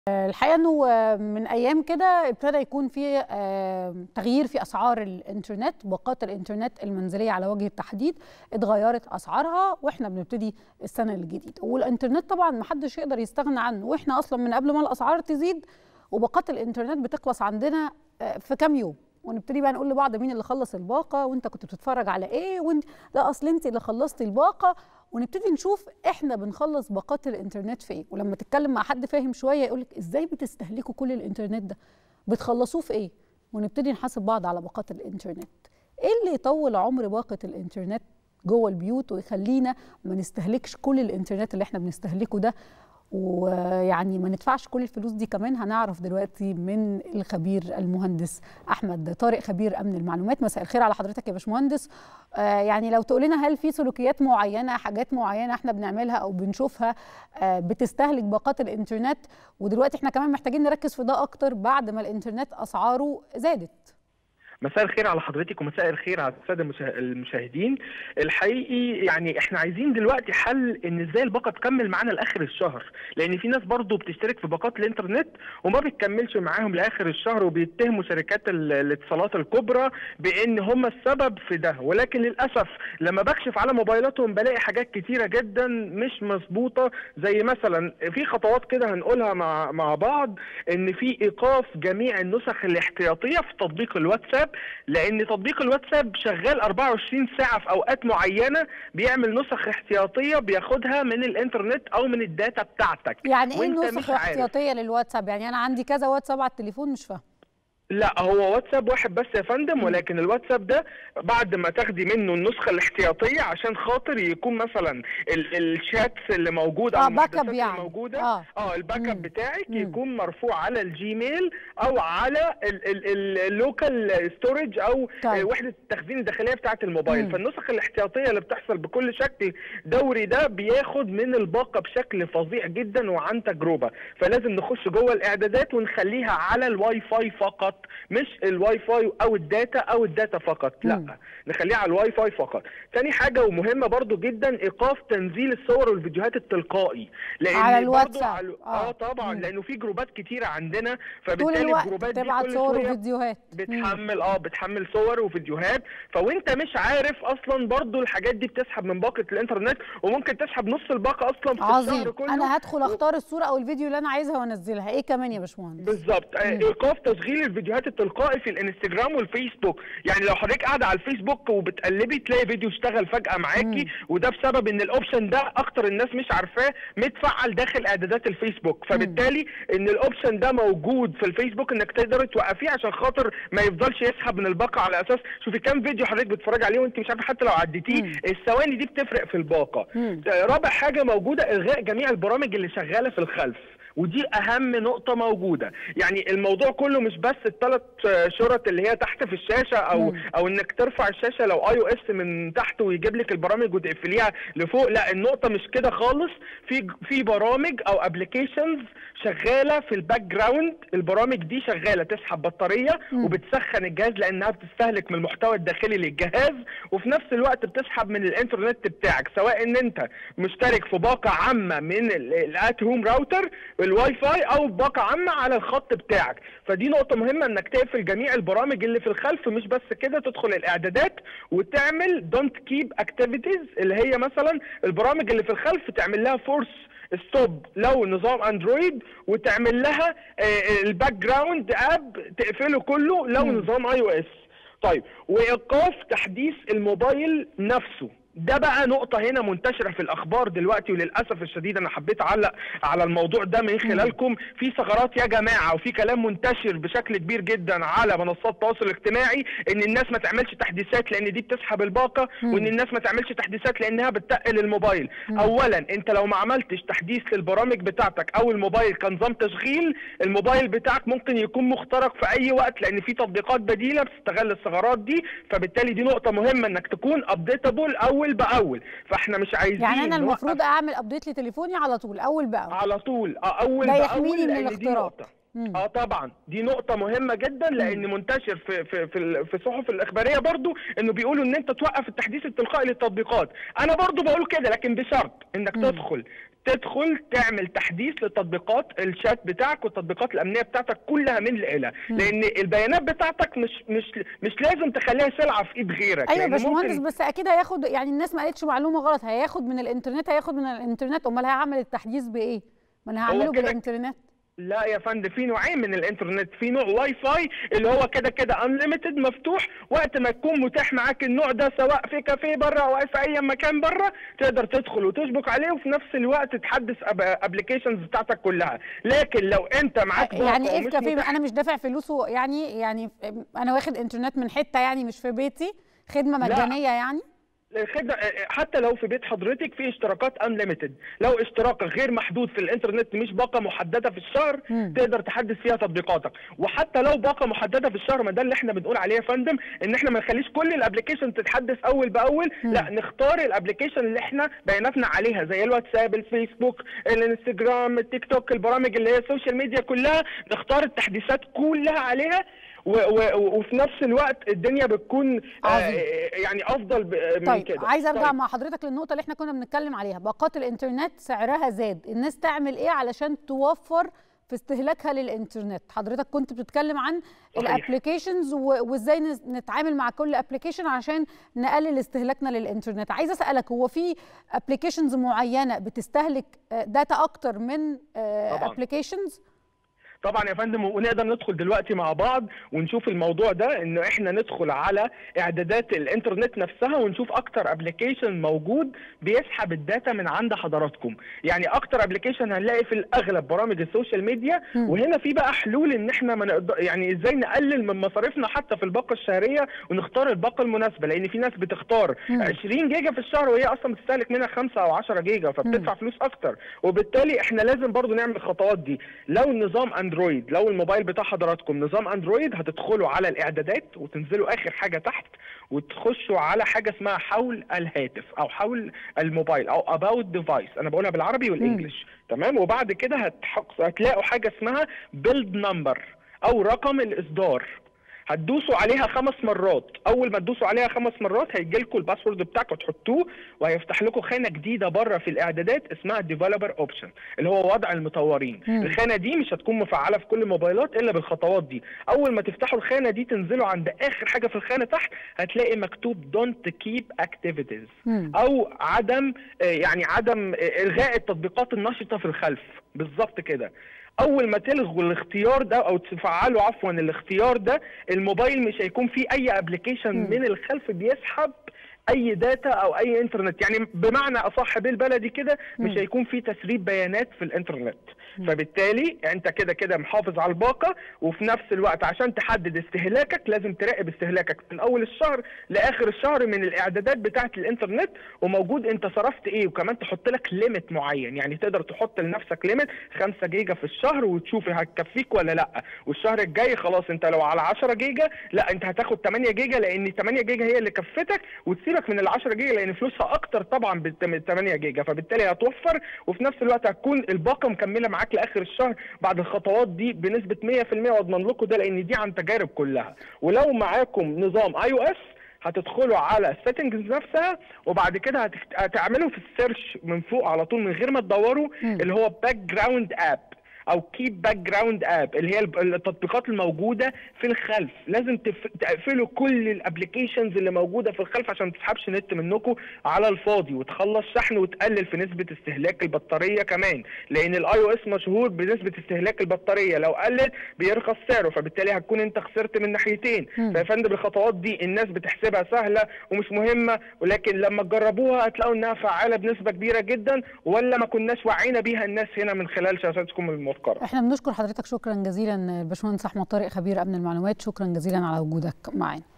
الحقيقه انه من ايام كده ابتدى يكون في تغيير في اسعار الانترنت باقات الانترنت المنزليه على وجه التحديد اتغيرت اسعارها واحنا بنبتدي السنه الجديده والانترنت طبعا ما حدش يقدر يستغنى عنه واحنا اصلا من قبل ما الاسعار تزيد وباقات الانترنت بتخلص عندنا في كام يوم ونبتدي بقى نقول لبعض مين اللي خلص الباقه وانت كنت بتتفرج على ايه وانت لا اصل انت اللي خلصتي الباقه ونبتدي نشوف احنا بنخلص باقات الانترنت في ايه ولما تتكلم مع حد فاهم شويه يقول لك ازاي بتستهلكوا كل الانترنت ده بتخلصوه في ايه ونبتدي نحاسب بعض على باقات الانترنت ايه اللي يطول عمر باقه الانترنت جوه البيوت ويخلينا ما نستهلكش كل الانترنت اللي احنا بنستهلكه ده ويعني ما ندفعش كل الفلوس دي كمان هنعرف دلوقتي من الخبير المهندس احمد طارق خبير امن المعلومات مساء الخير على حضرتك يا باشمهندس آه يعني لو تقول لنا هل في سلوكيات معينه حاجات معينه احنا بنعملها او بنشوفها آه بتستهلك باقات الانترنت ودلوقتي احنا كمان محتاجين نركز في ده اكتر بعد ما الانترنت اسعاره زادت مساء الخير على حضرتك ومساء الخير على الساده المشاهدين الحقيقي يعني احنا عايزين دلوقتي حل ان ازاي الباقه تكمل معانا لاخر الشهر لان في ناس برضو بتشترك في باقات الانترنت وما بتكملش معاهم لاخر الشهر وبيتهموا شركات الاتصالات الكبرى بان هم السبب في ده ولكن للاسف لما بكشف على موبايلاتهم بلاقي حاجات كتيره جدا مش مظبوطه زي مثلا في خطوات كده هنقولها مع مع بعض ان في ايقاف جميع النسخ الاحتياطيه في تطبيق الواتساب لان تطبيق الواتساب شغال 24 ساعه في اوقات معينه بيعمل نسخ احتياطيه بياخدها من الانترنت او من الداتا بتاعتك يعني ايه نسخ احتياطيه للواتساب يعني انا عندي كذا واتساب على التليفون مش فاهم لا هو واتساب واحد بس يا فندم ولكن الواتساب ده بعد ما تاخدي منه النسخه الاحتياطيه عشان خاطر يكون مثلا الشاتس اللي موجود او باك اب يعني الموجوده اه, آه الباك اب بتاعك مم. يكون مرفوع على الجيميل او على اللوكال ستورج او طيب. وحده التخزين الداخليه بتاعه الموبايل مم. فالنسخ الاحتياطيه اللي بتحصل بكل شكل دوري ده بياخد من الباقه بشكل فظيع جدا وعن تجربه فلازم نخش جوه الاعدادات ونخليها على الواي فاي فقط مش الواي فاي او الداتا او الداتا فقط لا م. نخليها على الواي فاي فقط تاني حاجه ومهمه برضو جدا ايقاف تنزيل الصور والفيديوهات التلقائي لان على الواتساب على... اه, آه طبعا م. لانه في جروبات كتيره عندنا فبالتالي طول الوقت الجروبات تبعت دي صور وفيديوهات بتحمل اه بتحمل صور وفيديوهات فوانت مش عارف اصلا برضو الحاجات دي بتسحب من باقه الانترنت وممكن تسحب نص الباقه اصلا في عظيم. الشهر كله انا هدخل اختار الصوره او الفيديو اللي انا عايزها وانزلها ايه كمان يا باشمهندس بالظبط ايقاف تشغيل الفيديوهات التلقائي في الانستجرام والفيسبوك يعني لو حضرتك قاعده على الفيسبوك وبتقلبي تلاقي فيديو اشتغل فجاه معاكي وده بسبب ان الاوبشن ده اكتر الناس مش عارفاه متفعل داخل اعدادات الفيسبوك فبالتالي ان الاوبشن ده موجود في الفيسبوك انك تقدري توقفيه عشان خاطر ما يفضلش يسحب من الباقه على اساس شوفي كام فيديو حضرتك بتتفرجي عليه وانت مش عارفه حتى لو عديتيه الثواني دي بتفرق في الباقه رابع حاجه موجوده الغاء جميع البرامج اللي شغاله في الخلف ودي اهم نقطة موجودة يعني الموضوع كله مش بس الثلاث شرط اللي هي تحت في الشاشة او مم. او انك ترفع الشاشة لو اي او اس من تحت ويجيب لك البرامج وتقفليها لفوق لا النقطة مش كده خالص في في برامج او ابلكيشنز شغالة في الباك جراوند البرامج دي شغالة تسحب بطارية مم. وبتسخن الجهاز لانها بتستهلك من المحتوى الداخلي للجهاز وفي نفس الوقت بتسحب من الانترنت بتاعك سواء ان انت مشترك في باقة عامة من الات هوم راوتر الواي فاي او باقه عامه على الخط بتاعك فدي نقطه مهمه انك تقفل جميع البرامج اللي في الخلف مش بس كده تدخل الاعدادات وتعمل دونت كيب اكتيفيتيز اللي هي مثلا البرامج اللي في الخلف تعمل لها فورس ستوب لو نظام اندرويد وتعمل لها الباك جراوند اب تقفله كله لو م. نظام اي او اس طيب وايقاف تحديث الموبايل نفسه ده بقى نقطة هنا منتشرة في الأخبار دلوقتي وللأسف الشديد أنا حبيت أعلق على الموضوع ده من خلالكم في ثغرات يا جماعة وفي كلام منتشر بشكل كبير جدا على منصات التواصل الاجتماعي إن الناس ما تعملش تحديثات لأن دي بتسحب الباقة وإن الناس ما تعملش تحديثات لأنها بتتقل الموبايل أولا أنت لو ما عملتش تحديث للبرامج بتاعتك أو الموبايل كنظام تشغيل الموبايل بتاعك ممكن يكون مخترق في أي وقت لأن في تطبيقات بديلة بتستغل الثغرات دي فبالتالي دي نقطة مهمة إنك تكون أبديتابل أو اول باول فاحنا مش عايزين يعني انا المفروض اعمل ابديت لتليفوني على طول اول باول على طول اه اول ده باول يحميني من لأن دي الاختراق نقطة. اه طبعا دي نقطة مهمة جدا لأن منتشر في في في في الصحف الإخبارية برضو إنه بيقولوا إن أنت توقف التحديث التلقائي للتطبيقات، أنا برضو بقول كده لكن بشرط إنك مم. تدخل تدخل تعمل تحديث لتطبيقات الشات بتاعك والتطبيقات الامنيه بتاعتك كلها من لإلى لان البيانات بتاعتك مش مش مش لازم تخليها سلعه في ايد غيرك ايوه لأن باشمهندس ممكن- بس اكيد هياخد يعني الناس ما قالتش معلومه غلط هياخد من الانترنت هياخد من الانترنت امال هيعمل التحديث بايه ما انا هعمله كده- بالانترنت لا يا فندم في نوعين من الانترنت في نوع واي فاي اللي هو كده كده انليمتد مفتوح وقت ما يكون متاح معاك النوع ده سواء في كافيه بره او في اي مكان بره تقدر تدخل وتشبك عليه وفي نفس الوقت تحدث ابلكيشنز بتاعتك كلها لكن لو انت معاك باقة يعني ايه في ومش كافيه متاح- انا مش دافع فلوسه يعني يعني انا واخد انترنت من حته يعني مش في بيتي خدمه لا. مجانيه يعني الخدمة حتى لو في بيت حضرتك في اشتراكات انليمتد لو اشتراكك غير محدود في الانترنت مش باقه محدده في الشهر مم. تقدر تحدث فيها تطبيقاتك وحتى لو باقه محدده في الشهر ما ده اللي احنا بنقول عليه يا فندم ان احنا ما نخليش كل الابلكيشن تتحدث اول باول مم. لا نختار الابلكيشن اللي احنا بياناتنا عليها زي الواتساب الفيسبوك الانستجرام التيك توك البرامج اللي هي السوشيال ميديا كلها نختار التحديثات كلها عليها و و وفي نفس الوقت الدنيا بتكون آه عظيم. يعني افضل ب- من طيب كده عايزه ارجع طيب. مع حضرتك للنقطه اللي احنا كنا بنتكلم عليها باقات الانترنت سعرها زاد الناس تعمل ايه علشان توفر في استهلاكها للانترنت حضرتك كنت بتتكلم عن صحيح. الابلكيشنز وازاي نس- نتعامل مع كل ابلكيشن عشان نقلل استهلاكنا للانترنت عايزه اسالك هو في ابلكيشنز معينه بتستهلك داتا اكتر من طبعاً. ابلكيشنز طبعا يا فندم ونقدر ندخل دلوقتي مع بعض ونشوف الموضوع ده ان احنا ندخل على اعدادات الانترنت نفسها ونشوف اكتر ابلكيشن موجود بيسحب الداتا من عند حضراتكم يعني اكتر ابلكيشن هنلاقي في الاغلب برامج السوشيال ميديا مم. وهنا في بقى حلول ان احنا ما نقدر يعني ازاي نقلل من مصاريفنا حتى في الباقه الشهريه ونختار الباقه المناسبه لان في ناس بتختار مم. 20 جيجا في الشهر وهي اصلا بتستهلك منها 5 او 10 جيجا فبتدفع فلوس اكتر وبالتالي احنا لازم برضو نعمل الخطوات دي لو النظام اندرويد لو الموبايل بتاع حضراتكم نظام اندرويد هتدخلوا على الاعدادات وتنزلوا اخر حاجه تحت وتخشوا على حاجه اسمها حول الهاتف او حول الموبايل او اباوت ديفايس انا بقولها بالعربي والانجلش تمام وبعد كده هتحق... هتلاقوا حاجه اسمها بيلد نمبر او رقم الاصدار هتدوسوا عليها خمس مرات اول ما تدوسوا عليها خمس مرات هيجي لكم الباسورد بتاعكم تحطوه وهيفتح لكم خانه جديده بره في الاعدادات اسمها ديفلوبر اوبشن اللي هو وضع المطورين مم. الخانه دي مش هتكون مفعله في كل الموبايلات الا بالخطوات دي اول ما تفتحوا الخانه دي تنزلوا عند اخر حاجه في الخانه تحت هتلاقي مكتوب دونت كيب اكتيفيتيز مم. او عدم آه، يعني عدم آه، الغاء التطبيقات النشطه في الخلف بالظبط كده اول ما تلغوا الاختيار ده او تفعلوا عفوا الاختيار ده الموبايل مش هيكون فيه اي ابلكيشن مم. من الخلف بيسحب اي داتا او اي انترنت يعني بمعنى اصح بالبلدي كده مش مم. هيكون في تسريب بيانات في الانترنت مم. فبالتالي انت كده كده محافظ على الباقه وفي نفس الوقت عشان تحدد استهلاكك لازم تراقب استهلاكك من اول الشهر لاخر الشهر من الاعدادات بتاعه الانترنت وموجود انت صرفت ايه وكمان تحط لك ليميت معين يعني تقدر تحط لنفسك ليميت 5 جيجا في الشهر وتشوف هتكفيك ولا لا والشهر الجاي خلاص انت لو على 10 جيجا لا انت هتاخد 8 جيجا لان 8 جيجا هي اللي كفتك وتسيبك من ال 10 جيجا لان فلوسها اكتر طبعا بال 8 جيجا فبالتالي هتوفر وفي نفس الوقت هتكون الباقه مكمله معاك لاخر الشهر بعد الخطوات دي بنسبه 100% واضمن لكم ده لان دي عن تجارب كلها ولو معاكم نظام اي او اس هتدخلوا على السيتنجز نفسها وبعد كده هتكت... هتعملوا في السيرش من فوق على طول من غير ما تدوروا مم. اللي هو باك جراوند اب او كيب باك جراوند اب اللي هي الب- التطبيقات الموجوده في الخلف لازم تف... تقفلوا كل الابلكيشنز اللي موجوده في الخلف عشان ما تسحبش نت منكم على الفاضي وتخلص شحن وتقلل في نسبه استهلاك البطاريه كمان لان الاي او اس مشهور بنسبه استهلاك البطاريه لو قلت بيرخص سعره فبالتالي هتكون انت خسرت من ناحيتين مم. فيا فندم الخطوات دي الناس بتحسبها سهله ومش مهمه ولكن لما تجربوها هتلاقوا انها فعاله بنسبه كبيره جدا ولا ما كناش وعينا بيها الناس هنا من خلال شاشاتكم المفكره احنا بنشكر حضرتك شكرا جزيلا الباشمهندس احمد طارق خبير امن المعلومات شكرا جزيلا على وجودك معانا